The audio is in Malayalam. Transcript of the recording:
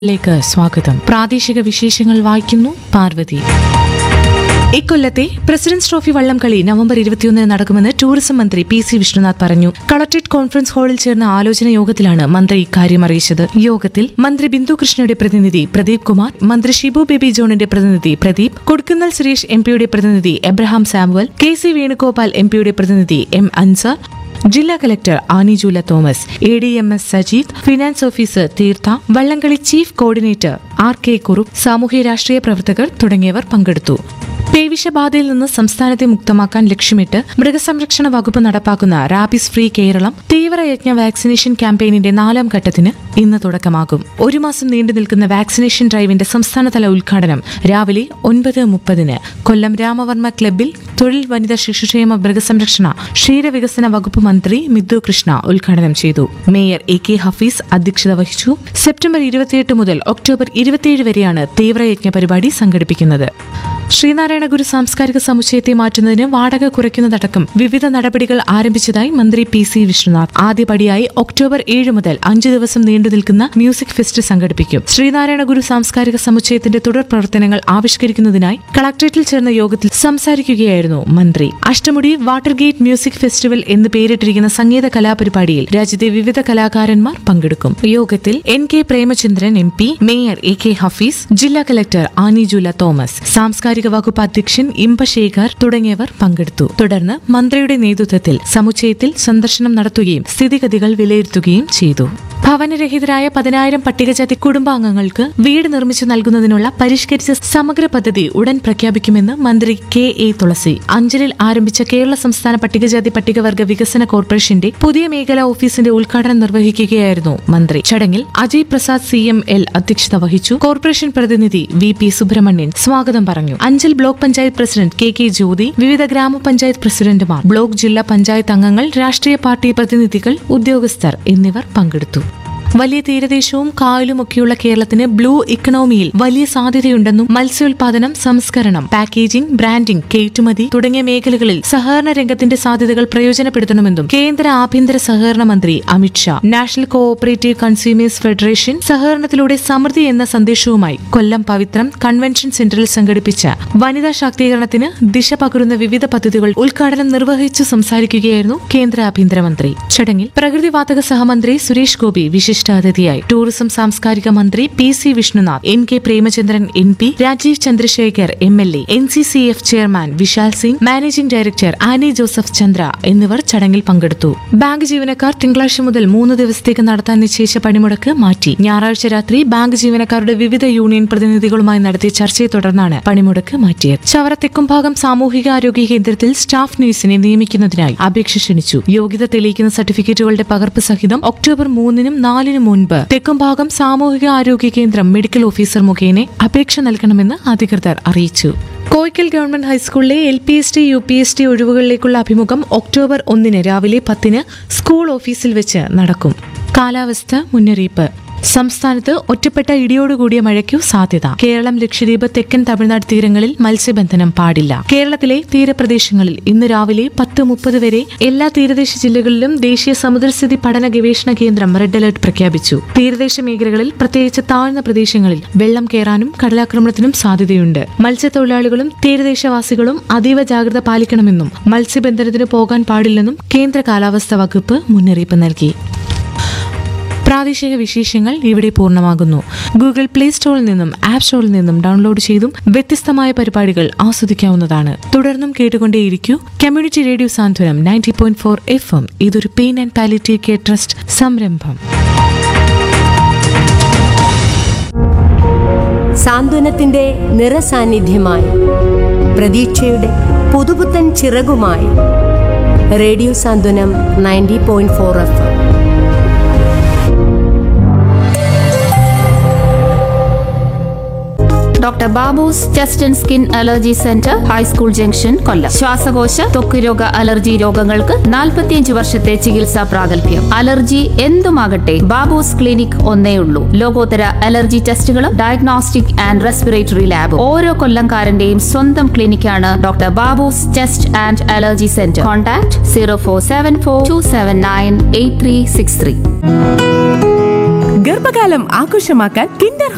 ലേക്ക് സ്വാഗതം പ്രാദേശിക വിശേഷങ്ങൾ വായിക്കുന്നു പാർവതി ഇക്കൊല്ലത്തെ പ്രസിഡന്റ്സ് ട്രോഫി വള്ളംകളി നവംബർ ഇരുപത്തിയൊന്നിന് നടക്കുമെന്ന് ടൂറിസം മന്ത്രി പി സി വിഷ്ണുനാഥ് പറഞ്ഞു കളക്ട്രേറ്റ് കോൺഫറൻസ് ഹാളിൽ ചേർന്ന ആലോചന യോഗത്തിലാണ് മന്ത്രി ഇക്കാര്യം അറിയിച്ചത് യോഗത്തിൽ മന്ത്രി ബിന്ദു കൃഷ്ണയുടെ പ്രതിനിധി പ്രദീപ് കുമാർ മന്ത്രി ഷിബു ബേബി ജോണിന്റെ പ്രതിനിധി പ്രദീപ് കൊടുക്കുന്നൽ സുരേഷ് എം പിയുടെ പ്രതിനിധി Abraham Samuel K C Venugopal M പിയുടെ പ്രതിനിധി എം അൻസാർ ജില്ലാ collector Annie Jula Thomas A D M S Sajeed finance officer Theertha വള്ളംകളി chief coordinator R K Kurup സാമൂഹ്യ രാഷ്ട്രീയ പ്രവർത്തകർ തുടങ്ങിയവർ പങ്കെടുത്തു പേവിഷബാധയിൽ നിന്ന് സംസ്ഥാനത്തെ മുക്തമാക്കാൻ ലക്ഷ്യമിട്ട് മൃഗസംരക്ഷണ വകുപ്പ് നടപ്പാക്കുന്ന റാബിസ് ഫ്രീ കേരളം തീവ്രയജ്ഞ വാക്സിനേഷൻ ക്യാമ്പയിനിന്റെ നാലാം ഘട്ടത്തിന് ഇന്ന് തുടക്കമാകും ഒരു മാസം നീണ്ടു നിൽക്കുന്ന വാക്സിനേഷൻ ഡ്രൈവിന്റെ സംസ്ഥാനതല ഉദ്ഘാടനം രാവിലെ ഒൻപത് മുപ്പതിന് കൊല്ലം രാമവർമ്മ ക്ലബ്ബിൽ തൊഴിൽ വനിതാ ശിശുക്ഷേമ മൃഗസംരക്ഷണ ക്ഷീരവികസന വകുപ്പ് മന്ത്രി മിഥു കൃഷ്ണ ഉദ്ഘാടനം ചെയ്തു മേയർ എ കെ ഹഫീസ് അധ്യക്ഷത വഹിച്ചു സെപ്റ്റംബർ ഇരുപത്തിയെട്ട് മുതൽ ഒക്ടോബർ ഇരുപത്തിയേഴ് വരെയാണ് തീവ്രയജ്ഞ പരിപാടി സംഘടിപ്പിക്കുന്നത് ശ്രീനാരായണ ഗുരു സാംസ്കാരിക സമുച്ചയത്തെ മാറ്റുന്നതിന് വാടക കുറയ്ക്കുന്നതടക്കം വിവിധ നടപടികൾ ആരംഭിച്ചതായി മന്ത്രി പി സി വിഷ്ണുനാഥ് ആദ്യപടിയായി ഒക്ടോബർ ഏഴ് മുതൽ അഞ്ചു ദിവസം നീണ്ടു നിൽക്കുന്ന മ്യൂസിക് ഫെസ്റ്റ് സംഘടിപ്പിക്കും ശ്രീനാരായണ ഗുരു സാംസ്കാരിക സമുച്ചയത്തിന്റെ തുടർ പ്രവർത്തനങ്ങൾ ആവിഷ്കരിക്കുന്നതിനായി കളക്ടറേറ്റിൽ ചേർന്ന യോഗത്തിൽ സംസാരിക്കുകയായിരുന്നു മന്ത്രി Ashtamudi water gate music festival എന്ന് പേരിട്ടിരിക്കുന്ന സംഗീത കലാപരിപാടിയിൽ രാജ്യത്തെ വിവിധ കലാകാരന്മാർ പങ്കെടുക്കും യോഗത്തിൽ N K Premachandran M P mayor A K Hafeez ജില്ലാ കലക്ടർ ആനി ജൂല തോമസ് സാംസ്കാരിക വകുപ്പ് അധ്യക്ഷൻ ഇമ്പശേഖർ തുടങ്ങിയവർ പങ്കെടുത്തു തുടർന്ന് മന്ത്രിയുടെ നേതൃത്വത്തിൽ സമുച്ചയത്തിൽ സന്ദർശനം നടത്തുകയും സ്ഥിതിഗതികൾ വിലയിരുത്തുകയും ചെയ്തു ഭവനരഹിതരായ പതിനായിരം പട്ടികജാതി കുടുംബാംഗങ്ങൾക്ക് വീട് നിർമ്മിച്ചു നൽകുന്നതിനുള്ള പരിഷ്കരിച്ച സമഗ്ര പദ്ധതി ഉടൻ പ്രഖ്യാപിക്കുമെന്ന് മന്ത്രി കെ എ തുളസി അഞ്ചലിൽ ആരംഭിച്ച കേരള സംസ്ഥാന പട്ടികജാതി പട്ടികവർഗ വികസന കോർപ്പറേഷന്റെ പുതിയ മേഖലാ ഓഫീസിന്റെ ഉദ്ഘാടനം നിർവഹിക്കുകയായിരുന്നു മന്ത്രി ചടങ്ങിൽ Ajay Prasad C M L അധ്യക്ഷത വഹിച്ചു കോർപ്പറേഷൻ പ്രതിനിധി വി പി സുബ്രഹ്മണ്യൻ സ്വാഗതം പറഞ്ഞു Anchal block panchayat president K K Jyothi വിവിധ ഗ്രാമപഞ്ചായത്ത് പ്രസിഡന്റുമാർ ബ്ലോക്ക് ജില്ലാ പഞ്ചായത്ത് അംഗങ്ങൾ രാഷ്ട്രീയ പാർട്ടി പ്രതിനിധികൾ ഉദ്യോഗസ്ഥർ എന്നിവർ പങ്കെടുത്തു വലിയ തീരദേശവും കായലുമൊക്കെയുള്ള കേരളത്തിന് ബ്ലൂ ഇക്കണോമിയിൽ വലിയ സാധ്യതയുണ്ടെന്നും മത്സ്യോൽപാദനം സംസ്കരണം പാക്കേജിംഗ് ബ്രാൻഡിംഗ് കയറ്റുമതി തുടങ്ങിയ മേഖലകളിൽ സഹകരണ രംഗത്തിന്റെ സാധ്യതകൾ പ്രയോജനപ്പെടുത്തണമെന്നും കേന്ദ്ര ആഭ്യന്തര സഹകരണ മന്ത്രി Amit Shah national cooperative consumers federation സഹകരണത്തിലൂടെ സമൃദ്ധി എന്ന സന്ദേശവുമായി കൊല്ലം പവിത്രം കൺവെൻഷൻ സെന്ററിൽ സംഘടിപ്പിച്ച വനിതാ ശാക്തീകരണത്തിന് ദിശ പകരുന്ന വിവിധ പദ്ധതികൾ ഉദ്ഘാടനം നിർവഹിച്ചു സംസാരിക്കുകയായിരുന്നു കേന്ദ്ര ആഭ്യന്തരമന്ത്രി ചടങ്ങിൽ പ്രകൃതിവാതക സഹമന്ത്രി സുരേഷ് ഗോപി വിശിഷ്ടാതിഥിയായി ടൂറിസം സാംസ്കാരിക മന്ത്രി P C Vishnunath N K Premachandran M P Rajeev Chandrasekhar M L A N C C F chairman Vishal Singh managing director Annie Joseph Chandra എന്നിവർ ചടങ്ങിൽ പങ്കെടുത്തു ബാങ്ക് ജീവനക്കാർ തിങ്കളാഴ്ച മുതൽ മൂന്ന് ദിവസത്തേക്ക് നടത്താൻ നിശ്ചയിച്ച പണിമുടക്ക് മാറ്റി ഞായറാഴ്ച രാത്രി ബാങ്ക് ജീവനക്കാരുടെ വിവിധ യൂണിയൻ പ്രതിനിധികളുമായി നടത്തിയ ചർച്ചയെ തുടർന്നാണ് പണിമുടക്ക് മാറ്റിയത് ചവറ തെക്കുംഭാഗം സാമൂഹിക ആരോഗ്യ കേന്ദ്രത്തിൽ സ്റ്റാഫ് നഴ്സിനെ നിയമിക്കുന്നതിനായി അപേക്ഷ ക്ഷണിച്ചു യോഗ്യത തെളിയിക്കുന്ന സർട്ടിഫിക്കറ്റുകളുടെ പകർപ്പ് സഹിതം ഒക്ടോബർ മൂന്നിനും നാലിനും മുൻപ് തെക്കുംഭാഗം സാമൂഹിക ആരോഗ്യ കേന്ദ്രം മെഡിക്കൽ ഓഫീസർ മുഖേന അപേക്ഷ നൽകണമെന്ന് അധികൃതർ അറിയിച്ചു കോയിക്കൽ ഗവൺമെന്റ് ഹൈസ്കൂളിലെ L P S T U P S T ഒഴിവുകളിലേക്കുള്ള അഭിമുഖം ഒക്ടോബർ ഒന്നിന് രാവിലെ പത്തിന് സ്കൂൾ ഓഫീസിൽ വെച്ച് നടക്കും കാലാവസ്ഥ മുന്നറിയിപ്പ് സംസ്ഥാനത്ത് ഒറ്റപ്പെട്ട ഇടിയോടുകൂടിയ മഴയ്ക്കു സാധ്യത കേരളം ലക്ഷദ്വീപ് തെക്കൻ തമിഴ്നാട് തീരങ്ങളിൽ മത്സ്യബന്ധനം പാടില്ല കേരളത്തിലെ തീരപ്രദേശങ്ങളിൽ ഇന്ന് രാവിലെ പത്ത് മുപ്പത് വരെ എല്ലാ തീരദേശ ജില്ലകളിലും ദേശീയ സമുദ്രസ്ഥിതി പഠന ഗവേഷണ കേന്ദ്രം റെഡ് അലർട്ട് പ്രഖ്യാപിച്ചു തീരദേശ മേഖലകളിൽ പ്രത്യേകിച്ച് താഴ്ന്ന പ്രദേശങ്ങളിൽ വെള്ളം കയറാനും കടലാക്രമണത്തിനും സാധ്യതയുണ്ട് മത്സ്യത്തൊഴിലാളികളും തീരദേശവാസികളും അതീവ ജാഗ്രത പാലിക്കണമെന്നും മത്സ്യബന്ധനത്തിന് പോകാൻ പാടില്ലെന്നും കേന്ദ്ര കാലാവസ്ഥാ വകുപ്പ് മുന്നറിയിപ്പ് നൽകി പ്രാദേശിക വിശേഷങ്ങൾ ഇവിടെ പൂർണ്ണമാകുന്നു ഗൂഗിൾ പ്ലേ സ്റ്റോറിൽ നിന്നും ആപ്പ് സ്റ്റോറിൽ നിന്നും ഡൗൺലോഡ് ചെയ്തും വ്യത്യസ്തമായ പരിപാടികൾ ആസ്വദിക്കാവുന്നതാണ് തുടർന്നും കേട്ടുകൊണ്ടേയിരിക്കൂ community radio Santhwanam ninety point four F M ഇതൊരു pain and palliative care trust സംരംഭം സാന്ത്വനത്തിന്റെ നിറസാന്നിധ്യമായി പ്രതീക്ഷയുടെ പുതുപുത്തൻ ചിറകുമായി radio Santhwanam ninety point four F doctor Babu's chest and skin allergy centre high school junction Kollam ശ്വാസകോശ ത്വക്ക് രോഗ അലർജി രോഗങ്ങൾക്ക് 45 വർഷത്തെ ചികിത്സാ പ്രാഗൽഭ്യം അലർജി എന്തുമാകട്ടെ ബാബൂസ് ക്ലിനിക് ഒന്നേ ഉള്ളൂ ലോകോത്തര അലർജി ടെസ്റ്റുകളും ഡയഗ്നോസ്റ്റിക് ആൻഡ് റെസ്പിറേറ്ററി ലാബ് ഓരോ കൊല്ലംകാരന്റെയും സ്വന്തം ക്ലിനിക്കാണ് doctor Babu's chest and allergy centre contact zero four seven four two seven nine eight three six three ഗർഭകാലം ആഘോഷമാക്കാൻ കിൻഡർ